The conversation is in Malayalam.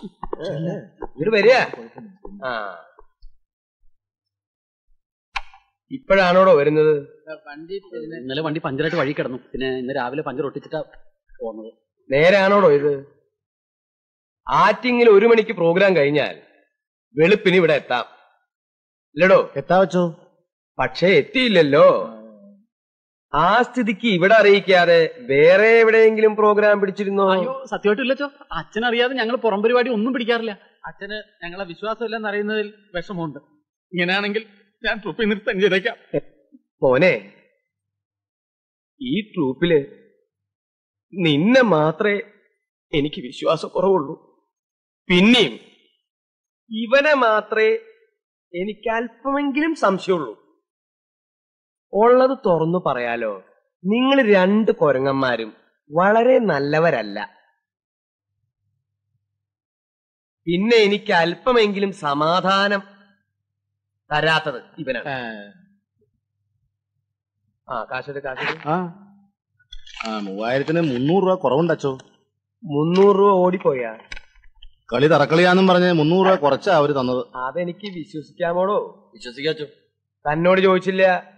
ഇങ്ങോട്ട് വരിക ആ ഇപ്പോഴാണോടോ വരുന്നത് വണ്ടി ഇന്നലെ വണ്ടി പഞ്ചറായിട്ട് വഴി കിടന്നു പിന്നെ ഇന്ന് രാവിലെ പഞ്ചർ ഒട്ടിച്ചിട്ടാ പോകുന്നത് നേരാണോടോ ഇത് ആറ്റിങ്ങിൽ ഒരു മണിക്ക് പ്രോഗ്രാം കഴിഞ്ഞാൽ വെളുപ്പിന് ഇവിടെ എത്താം ഇല്ലടോ എത്താ വെച്ചോ പക്ഷേ എത്തിയില്ലല്ലോ ആ സ്ഥിതിക്ക് ഇവിടെ അറിയിക്കാതെ വേറെ എവിടെയെങ്കിലും പ്രോഗ്രാം പിടിച്ചിരുന്നോ അയ്യോ സത്യമായിട്ടും ഇല്ലച്ചോ അച്ഛനറിയാതെ ഞങ്ങൾ പുറം പരിപാടി ഒന്നും പിടിക്കാറില്ല അച്ഛന് ഞങ്ങളെ വിശ്വാസമില്ലെന്ന് അറിയുന്നതിൽ വിഷമമുണ്ട് ഇങ്ങനെയാണെങ്കിൽ ഞാൻ ട്രിപ്പിൽ നിർത്താൻ ചെയ്തേക്കാം മോനെ ഈ ട്രൂപ്പില് നിന്നെ മാത്രമേ എനിക്ക് വിശ്വാസക്കുറവുള്ളൂ പിന്നെയും ഇവനെ മാത്രമേ എനിക്ക് അല്പമെങ്കിലും സംശയമുള്ളൂ ഉള്ളത് തുറന്നു പറയാലോ നിങ്ങൾ രണ്ട് കൊരങ്ങന്മാരും വളരെ നല്ലവരല്ല പിന്നെ എനിക്ക് അല്പമെങ്കിലും സമാധാനം തരാത്തത് ഇവനാണ് ആ കാശെടു കാശെടു ആ ആ മൂവായിരത്തിന് മുന്നൂറ് രൂപ കുറവുണ്ടച്ചോ മുന്നൂറ് രൂപ ഓടിപ്പോയാ കളി തറക്കളിയാന്നും പറഞ്ഞ് മുന്നൂറ് രൂപ കുറച്ചാ അവര് തന്നത് അതെനിക്ക് വിശ്വസിക്കാമോടോ വിശ്വസിക്കാച്ചോ തന്നോട് ചോദിച്ചില്ല